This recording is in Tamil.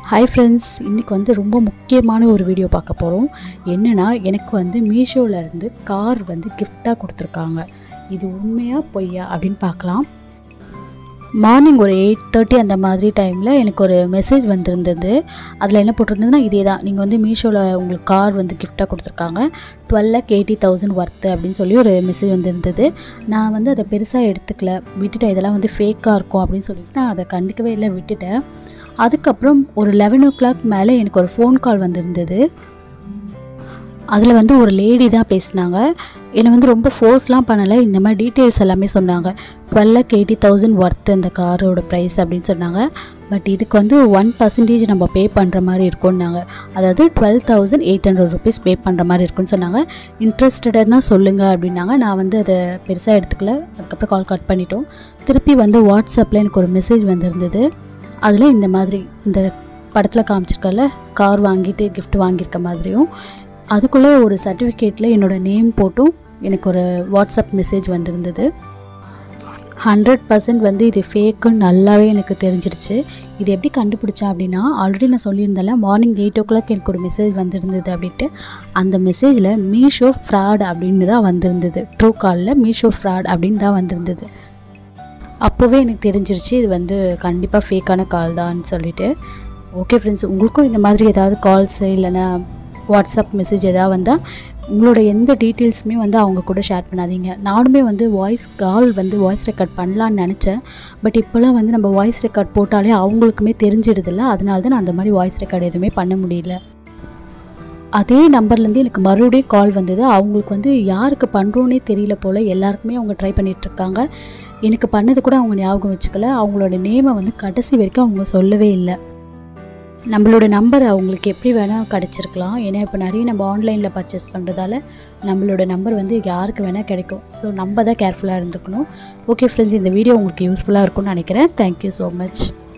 ஹாய் ஃப்ரெண்ட்ஸ் இன்றைக்கி வந்து ரொம்ப முக்கியமான ஒரு வீடியோ பார்க்க போகிறோம் என்னென்னா எனக்கு வந்து மீஷோவிலேருந்து கார் வந்து கிஃப்டாக கொடுத்துருக்காங்க இது உண்மையாக பொய்யா அப்படின்னு பார்க்கலாம் மார்னிங் ஒரு எயிட் தேர்ட்டி அந்த மாதிரி டைமில் எனக்கு ஒரு மெசேஜ் வந்திருந்தது அதில் என்ன போட்டிருந்ததுன்னா இதே தான் நீங்கள் வந்து மீஷோவில் உங்களுக்கு கார் வந்து கிஃப்டாக கொடுத்துருக்காங்க twelve lakh eighty thousand worth அப்படின்னு சொல்லி ஒரு மெசேஜ் வந்திருந்தது நான் வந்து அதை பெருசாக எடுத்துக்கல விட்டுட்டேன் இதெல்லாம் வந்து ஃபேக்காக இருக்கும் அப்படின்னு சொல்லிட்டு நான் அதை கண்டுக்கவே இல்லை விட்டுட்டேன் அதுக்கப்புறம் ஒரு லெவன் ஓ கிளாக் மேலே எனக்கு ஒரு ஃபோன் கால் வந்திருந்தது அதில் வந்து ஒரு லேடி தான் பேசினாங்க என்னை வந்து ரொம்ப ஃபோர்ஸ்லாம் பண்ணலை இந்த மாதிரி டீட்டெயில்ஸ் எல்லாமே சொன்னாங்க twelve lakh eighty thousand worth இந்த காரோட ப்ரைஸ் அப்படின்னு சொன்னாங்க பட் இதுக்கு வந்து ஒன் பர்சன்டேஜ் நம்ம பே பண்ணுற மாதிரி இருக்கும்னாங்க அதாவது twelve thousand eight hundred rupees pay பண்ணுற மாதிரி இருக்குன்னு சொன்னாங்க இன்ட்ரெஸ்டட்னா சொல்லுங்கள் அப்படின்னாங்க நான் வந்து அதை பெருசாக எடுத்துக்கல அதுக்கப்புறம் கால் கட் பண்ணிட்டோம் திருப்பி வந்து வாட்ஸ்அப்பில் எனக்கு ஒரு மெசேஜ் வந்திருந்தது அதில் இந்த மாதிரி இந்த படத்தில் காமிச்சிருக்கல கார் வாங்கிட்டு gift வாங்கியிருக்க மாதிரியும் அதுக்குள்ளே ஒரு சர்டிஃபிகேட்டில் என்னோடய நேம் போட்டும் எனக்கு ஒரு வாட்ஸ்அப் மெசேஜ் வந்திருந்தது ஹண்ட்ரட் பர்சன்ட் வந்து இது ஃபேக்குன்னு நல்லாவே எனக்கு தெரிஞ்சிருச்சு இது எப்படி கண்டுபிடிச்சேன் அப்படின்னா ஆல்ரெடி நான் சொல்லியிருந்தேன்ல மார்னிங் எயிட் ஓ கிளாக் எனக்கு ஒரு மெசேஜ் வந்திருந்தது அப்படின்ட்டு அந்த மெசேஜில் மீஷோ ஃப்ராட் அப்படின்னு தான் வந்திருந்தது ட்ரூ காலில் மீஷோ ஃப்ராட் அப்படின்னு தான் வந்திருந்தது அப்போவே எனக்கு தெரிஞ்சிருச்சு இது வந்து கண்டிப்பாக ஃபேக்கான கால் தான் சொல்லிட்டு ஓகே ஃப்ரெண்ட்ஸ் உங்களுக்கும் இந்த மாதிரி ஏதாவது கால்ஸ் இல்லைன்னா வாட்ஸ்அப் மெசேஜ் ஏதாவது வந்தால் உங்களோட எந்த டீட்டெயில்ஸுமே வந்து அவங்க கூட ஷேர் பண்ணாதீங்க நானுமே வந்து வாய்ஸ் கால் வந்து வாய்ஸ் ரெக்கார்ட் பண்ணலான்னு நினச்சேன் பட் இப்போலாம் வந்து நம்ம வாய்ஸ் ரெக்கார்ட் போட்டாலே அவங்களுக்குமே தெரிஞ்சிடுதில்ல அதனால தான் நான் அந்த மாதிரி வாய்ஸ் ரெக்கார்ட் எதுவுமே பண்ண முடியல அதே நம்பர்லேருந்து எனக்கு மறுபடியும் கால் வந்தது அவங்களுக்கு வந்து யாருக்கு பண்ணுறோன்னே தெரியல போல் எல்லாருக்குமே அவங்க ட்ரை பண்ணிகிட்ருக்காங்க எனக்கு பண்ணது கூட அவங்க ஞாபகம் வச்சுக்கல அவங்களோட நேமை வந்து கடைசி வரைக்கும் அவங்க சொல்லவே இல்லை நம்மளோட நம்பர் அவங்களுக்கு எப்படி வேணால் கிடச்சிருக்கலாம் ஏன்னா இப்போ நிறைய நம்ம ஆன்லைனில் பர்ச்சேஸ் பண்ணுறதால நம்மளோட நம்பர் வந்து யாருக்கு வேணால் கிடைக்கும் ஸோ நம்ம தான் கேர்ஃபுல்லாக இருந்துக்கணும் ஓகே ஃப்ரெண்ட்ஸ் இந்த வீடியோ உங்களுக்கு யூஸ்ஃபுல்லாக இருக்கும்னு நினைக்கிறேன் தேங்க்யூ ஸோ மச்